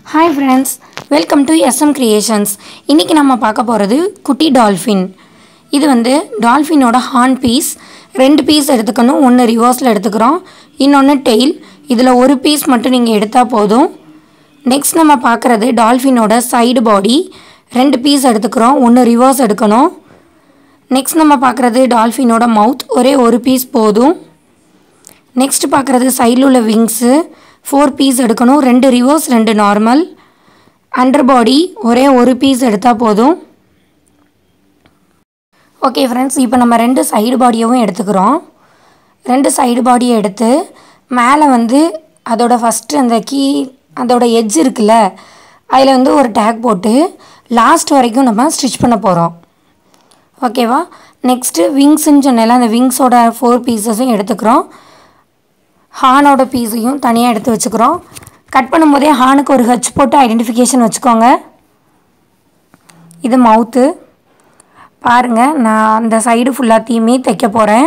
hi friends welcome to SM creations இன்றைக்கி நம்ம பார்க்க போகிறது குட்டி டால்ஃபின் இது வந்து டால்ஃபினோட ஹார்ன் பீஸ் ரெண்டு பீஸ் எடுத்துக்கணும் ஒன்று ரிவர்ஸில் எடுத்துக்கிறோம் இன்னொன்று டெயில் இதில் ஒரு பீஸ் மட்டும் நீங்கள் எடுத்தால் போதும் நெக்ஸ்ட் நம்ம பார்க்குறது டால்ஃபினோட சைடு பாடி ரெண்டு பீஸ் எடுத்துக்கிறோம் ஒன்று ரிவர்ஸ் எடுக்கணும் நெக்ஸ்ட் நம்ம பார்க்குறது டால்ஃபினோட மவுத் ஒரே ஒரு பீஸ் போதும் நெக்ஸ்ட் பார்க்குறது சைடில் உள்ள விங்ஸு ஃபோர் பீஸ் எடுக்கணும் ரெண்டு ரிவர்ஸ் ரெண்டு நார்மல் அண்டர் பாடி ஒரே ஒரு பீஸ் எடுத்தால் போதும் ஓகே ஃப்ரெண்ட்ஸ் இப்போ நம்ம ரெண்டு சைடு பாடியவும் எடுத்துக்கிறோம் ரெண்டு சைடு பாடியை எடுத்து மேலே வந்து அதோட ஃபஸ்ட்டு அந்த கீ அதோட எட்ஜ் இருக்குல்ல அதில் வந்து ஒரு டேக் போட்டு லாஸ்ட் வரைக்கும் நம்ம ஸ்டிச் பண்ண போகிறோம் ஓகேவா நெக்ஸ்ட்டு விங்ஸ்ன்னு சொன்னேன்ல அந்த விங்ஸோட ஃபோர் பீசஸும் எடுத்துக்கிறோம் ஹானோட பீஸையும் தனியாக எடுத்து வச்சுக்கிறோம் கட் பண்ணும்போதே ஹானுக்கு ஒரு ஹச் போட்டு ஐடென்டிஃபிகேஷன் வச்சுக்கோங்க இது மவுத்து பாருங்கள் நான் அந்த சைடு ஃபுல்லாத்தையுமே தைக்க போகிறேன்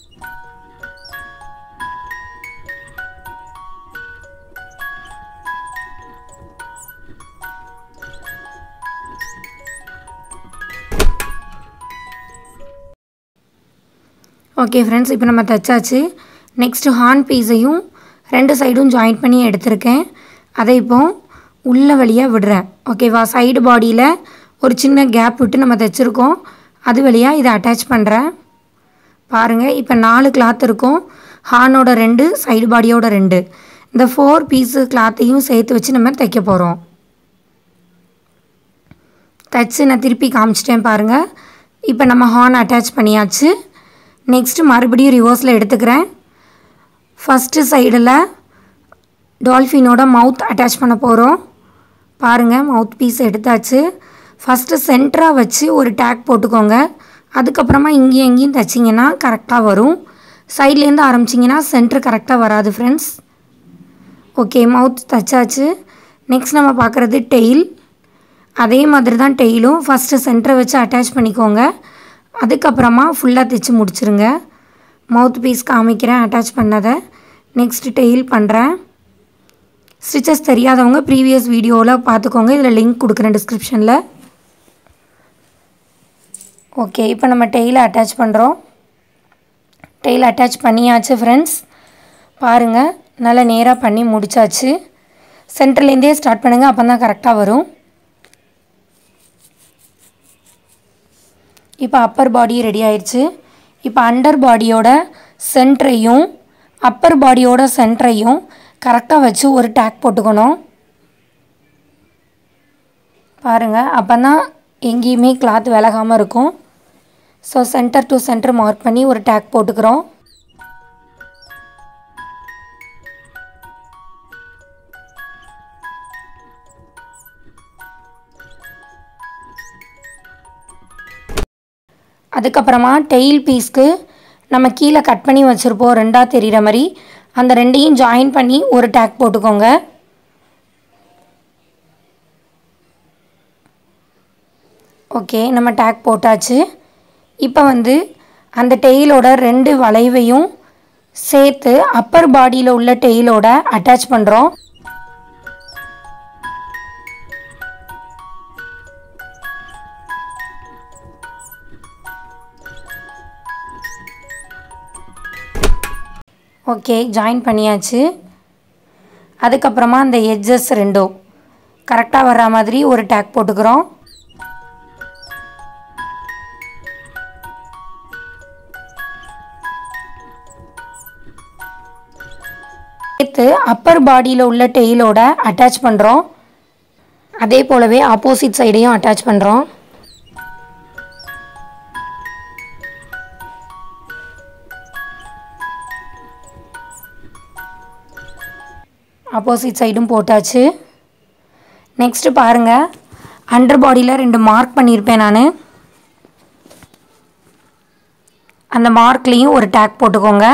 ஓகே ஃப்ரெண்ட்ஸ் இப்போ நம்ம தைச்சாச்சு நெக்ஸ்ட்டு ஹார்ன் பீஸையும் ரெண்டு சைடும் ஜாயின் பண்ணி எடுத்திருக்கேன் அதை இப்போ உள்ள வழியாக விடுறேன் ஓகேவா சைடு பாடியில் ஒரு சின்ன கேப் விட்டு நம்ம தைச்சிருக்கோம் அது வழியாக இதை அட்டாச் பண்ணுறேன் பாருங்கள் இப்போ நாலு கிளாத் இருக்கும் ஹார்னோட ரெண்டு சைடு பாடியோட ரெண்டு இந்த ஃபோர் பீஸு கிளாத்தையும் சேர்த்து வச்சு நம்ம தைக்க போகிறோம் தைச்சு நான் திருப்பி காமிச்சிட்டேன் பாருங்கள் இப்போ நம்ம ஹார்ன் அட்டாச் பண்ணியாச்சு நெக்ஸ்ட்டு மறுபடியும் ரிவர்ஸில் எடுத்துக்கிறேன் ஃபஸ்ட்டு சைடில் டால்ஃபினோட மவுத் அட்டாச் பண்ண போகிறோம் பாருங்கள் மவுத் பீஸ் எடுத்தாச்சு ஃபஸ்ட்டு சென்டராக வச்சு ஒரு டேக் போட்டுக்கோங்க அதுக்கப்புறமா இங்கேயும் எங்கேயும் தைச்சிங்கன்னா கரெக்டாக வரும் சைட்லேருந்து ஆரம்பிச்சிங்கன்னா சென்டர் கரெக்டாக வராது ஃப்ரெண்ட்ஸ் ஓகே மவுத் தைச்சாச்சு நெக்ஸ்ட் நம்ம பார்க்குறது டெயில் அதே மாதிரி தான் டெய்லும் ஃபஸ்ட்டு சென்டரை வச்சு அட்டாச் பண்ணிக்கோங்க அதுக்கப்புறமா ஃபுல்லாக தைச்சி முடிச்சிருங்க மவுத் பீஸ் காமிக்கிறேன் அட்டாச் பண்ணதை நெக்ஸ்ட் டெயில் பண்ணுறேன் ஸ்டிச்சஸ் தெரியாதவங்க ப்ரீவியஸ் வீடியோவில் பார்த்துக்கோங்க இதில் லிங்க் கொடுக்குறேன் டிஸ்கிரிப்ஷனில் ஓகே இப்போ நம்ம டெய்லை அட்டாச் பண்ணுறோம் டெய்ல் அட்டாச் பண்ணியாச்சு ஃப்ரெண்ட்ஸ் பாருங்கள் நல்லா நேராக பண்ணி முடிச்சாச்சு சென்டர்லேருந்தே ஸ்டார்ட் பண்ணுங்கள் அப்போ தான் கரெக்டாக வரும் இப்போ அப்பர் பாடி ரெடி ஆயிடுச்சு இப்போ அண்டர் பாடியோட சென்டரையும் அப்பர் பாடியோட சென்டரையும் கரெக்டாக வச்சு ஒரு டேக் போட்டுக்கணும் பாருங்கள் அப்போ தான் எங்கேயுமே கிளாத் விலகாமல் இருக்கும் so centre to centre mark பண்ணி ஒரு டேக் போட்டுக்கிறோம் அதுக்கப்புறமா டெயில் பீஸ்க்கு நம்ம கீழே கட் பண்ணி வச்சுருப்போம் ரெண்டாக தெரிகிற மாதிரி அந்த ரெண்டையும் ஜாயின் பண்ணி ஒரு டேக் போட்டுக்கோங்க ஓகே நம்ம டேக் போட்டாச்சு இப்போ வந்து அந்த டெயிலோட ரெண்டு வளைவையும் சேர்த்து அப்பர் பாடியில் உள்ள டெயிலோட அட்டாச் பண்ணுறோம் ஓகே ஜாயின் பண்ணியாச்சு அதுக்கப்புறமா அந்த எட்ஜஸ் ரெண்டும் கரெக்டாக வர்ற மாதிரி ஒரு டேக் போட்டுக்கிறோம் சேர்த்து அப்பர் பாடியில் உள்ள டெயிலோட அட்டாச் பண்ணுறோம் அதே போலவே ஆப்போசிட் சைடையும் அட்டாச் பண்ணுறோம் ஆப்போசிட் சைடும் போட்டாச்சு நெக்ஸ்ட்டு பாருங்கள் அண்டர் பாடியில் ரெண்டு மார்க் பண்ணியிருப்பேன் நான் அந்த மார்க்லேயும் ஒரு டேக் போட்டுக்கோங்க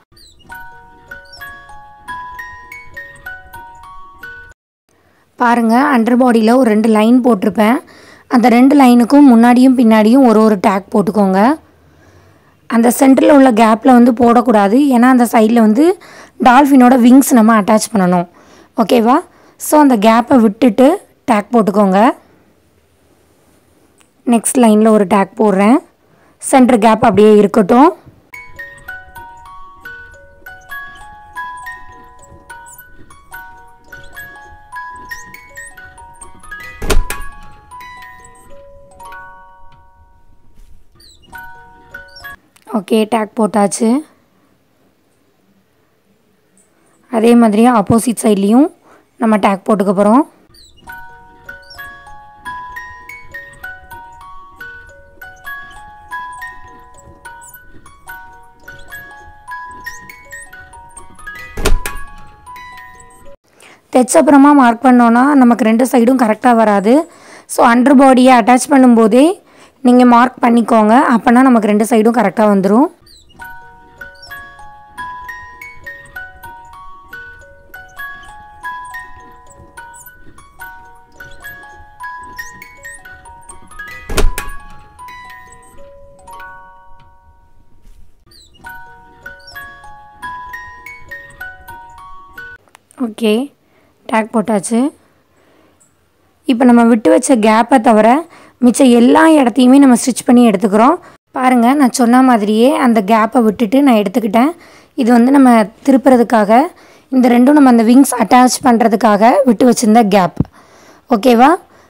பாருங்கள் அண்டர் பாடியில் ஒரு ரெண்டு லைன் போட்டிருப்பேன் அந்த ரெண்டு லைனுக்கும் முன்னாடியும் பின்னாடியும் ஒரு ஒரு டேக் போட்டுக்கோங்க அந்த சென்டரில் உள்ள கேப்பில் வந்து போடக்கூடாது ஏன்னா அந்த சைடில் வந்து டால்ஃபினோட விங்ஸ் நம்ம அட்டாச் பண்ணணும் ஓகேவா ஸோ அந்த கேப்பை விட்டுட்டு டேக் போட்டுக்கோங்க நெக்ஸ்ட் லைனில் ஒரு டேக் போடுறேன் சென்டர் கேப் அப்படியே இருக்கட்டும் ஓகே டேக் போட்டாச்சு அதே மாதிரியே ஆப்போசிட் சைட்லேயும் நம்ம டேக் போட்டுக்க போகிறோம் தைச்ச அப்புறமா மார்க் பண்ணோன்னா நமக்கு ரெண்டு சைடும் கரெக்டாக வராது ஸோ அண்டர் பாடியை அட்டாச் பண்ணும்போதே நீங்கள் மார்க் பண்ணிக்கோங்க அப்போனா நமக்கு ரெண்டு சைடும் கரெக்டாக வந்துடும் ஓகே டேக் போட்டாச்சு இப்போ நம்ம விட்டு வச்ச கேப்பை தவிர மிச்சம் எல்லா இடத்தையுமே நம்ம ஸ்டிச் பண்ணி எடுத்துக்கிறோம் பாருங்கள் நான் சொன்ன மாதிரியே அந்த கேப்பை விட்டுட்டு நான் எடுத்துக்கிட்டேன் இது வந்து நம்ம திருப்புறதுக்காக இந்த ரெண்டும் நம்ம அந்த விங்ஸ் அட்டாச் பண்ணுறதுக்காக விட்டு வச்சுருந்த கேப் ஓகேவா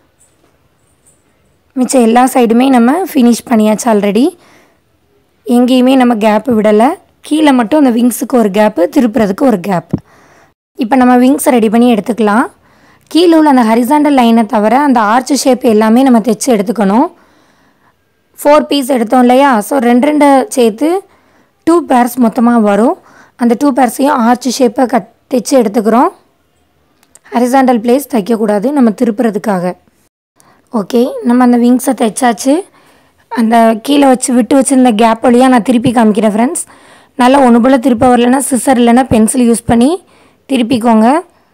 மிச்சம் எல்லா சைடுமே நம்ம ஃபினிஷ் பண்ணியாச்சு ஆல்ரெடி எங்கேயுமே நம்ம கேப்பு விடலை கீழே மட்டும் அந்த விங்ஸுக்கு ஒரு கேப்பு திருப்புறதுக்கு ஒரு கேப் இப்போ நம்ம விங்ஸை ரெடி பண்ணி எடுத்துக்கலாம் கீழே உள்ள அந்த ஹரிசாண்டல் லைனை தவிர அந்த ஆர்ச் ஷேப் எல்லாமே நம்ம தைச்சு எடுத்துக்கணும் ஃபோர் பீஸ் எடுத்தோம் இல்லையா ஸோ ரெண்டு ரெண்டு சேர்த்து டூ பேர்ஸ் மொத்தமாக வரும் அந்த டூ பேர்ஸையும் ஆர்ச் ஷேப்பை கட் தைச்சு எடுத்துக்கிறோம் ஹரிசாண்டல் பிளேஸ் தைக்கக்கூடாது நம்ம திருப்புறதுக்காக ஓகே நம்ம அந்த விங்ஸை தைச்சாச்சு அந்த கீழே வச்சு விட்டு வச்சுருந்த கேப் வழியாக நான் திருப்பி காமிக்கிறேன் ஃப்ரெண்ட்ஸ் நல்லா ஒன்று போல் திருப்ப வரலன்னா சிசர் இல்லைன்னா பென்சில் யூஸ் பண்ணி திருப்பிக்கோங்க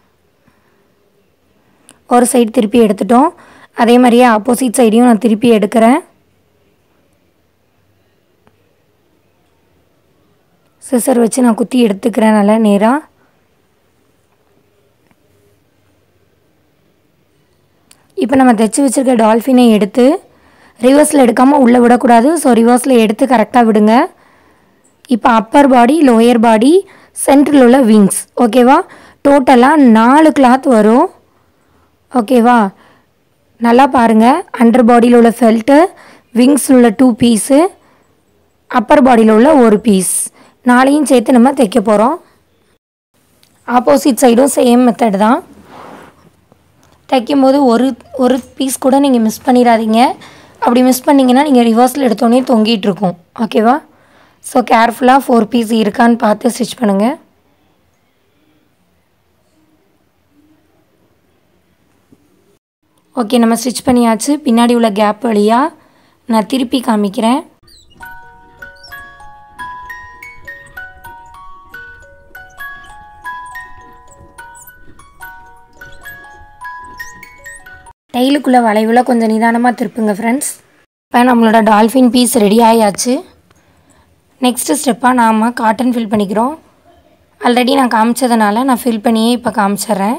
ஒரு சைடு திருப்பி எடுத்துட்டோம் அதே மாதிரியே ஆப்போசிட் சைடையும் நான் திருப்பி எடுக்கிறேன் சிசர் வச்சு நான் குத்தி எடுத்துக்கிறேன் நல்லா நேராக இப்போ நம்ம தைச்சி வச்சுருக்க டால்ஃபினை எடுத்து ரிவர்ஸில் எடுக்காமல் உள்ளே விடக்கூடாது ஸோ ரிவர்ஸில் எடுத்து கரெக்டாக விடுங்க இப்போ அப்பர் பாடி லோயர் பாடி சென்ட்ரில் உள்ள விங்ஸ் ஓகேவா டோட்டலாக நாலு கிளாத் வரும் ஓகேவா நல்லா பாருங்கள் அண்டர் பாடியில் உள்ள ஃபெல்ட்டு விங்ஸில் உள்ள டூ பீஸு அப்பர் பாடியில் உள்ள ஒரு பீஸ் நாளையும் சேர்த்து நம்ம தைக்க போகிறோம் ஆப்போசிட் சைடும் சேம் மெத்தட் தான் தைக்கும்போது ஒரு ஒரு பீஸ் கூட நீங்கள் மிஸ் பண்ணிடாதீங்க அப்படி மிஸ் பண்ணிங்கன்னா நீங்கள் ரிவர்ஸில் எடுத்தோடனே தொங்கிட்டு இருக்கும் ஓகேவா ஸோ கேர்ஃபுல்லாக ஃபோர் பீஸ் இருக்கான்னு பார்த்து ஸ்டிச் பண்ணுங்கள் ஓகே நம்ம ஸ்டிச் பண்ணியாச்சு பின்னாடி உள்ள கேப் வழியாக நான் திருப்பி காமிக்கிறேன் டைலுக்குள்ளே வளைவில் கொஞ்சம் நிதானமாக திருப்புங்க ஃப்ரெண்ட்ஸ் இப்போ நம்மளோட டால்ஃபின் பீஸ் ரெடி ஆயாச்சு நெக்ஸ்ட்டு ஸ்டெப்பாக நாம் காட்டன் ஃபில் பண்ணிக்கிறோம் ஆல்ரெடி நான் காமிச்சதுனால நான் ஃபில் பண்ணியே இப்போ காமிச்சிட்றேன்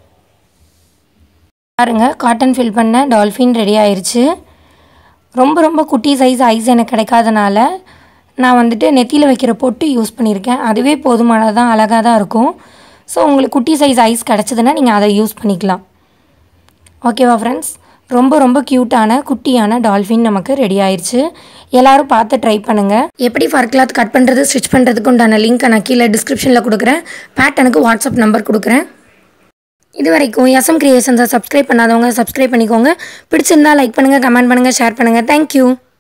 பாருங்க காட்டன் ஃபில் பண்ண டால்ஃபின் ரெடி ஆயிருச்சு ரொம்ப ரொம்ப குட்டி சைஸ் ஐஸ் எனக்கு கிடைக்காதனால நான் வந்துட்டு நெத்தியில் வைக்கிற பொட்டு யூஸ் பண்ணியிருக்கேன் அதுவே போதுமானது தான் அழகாக தான் இருக்கும் ஸோ உங்களுக்கு குட்டி சைஸ் ஐஸ் கிடச்சதுன்னா நீங்கள் அதை யூஸ் பண்ணிக்கலாம் ஓகேவா ஃப்ரெண்ட்ஸ் ரொம்ப ரொம்ப க்யூட்டான குட்டியான டால்ஃபின் நமக்கு ரெடி ஆயிருச்சு எல்லாரும் பார்த்து ட்ரை பண்ணுங்கள் எப்படி ஃபர் கிளாத் கட் பண்ணுறது ஸ்டிச் பண்ணுறதுக்கு உண்டான லிங்க்கை நான் கீழே டிஸ்கிரிப்ஷனில் கொடுக்குறேன் பேட்டனுக்கு வாட்ஸ்அப் நம்பர் கொடுக்குறேன் இது வரைக்கும் எஸ்எம் கிரியேஷன்ஸை சப்ஸ்கிரைப் பண்ணாதவங்க சப்ஸ்கிரைப் பண்ணிக்கோங்க பிடிச்சிருந்தா லைக் பண்ணுங்கள் கமெண்ட் பண்ணுங்கள் ஷேர் பண்ணுங்கள் தேங்க்யூ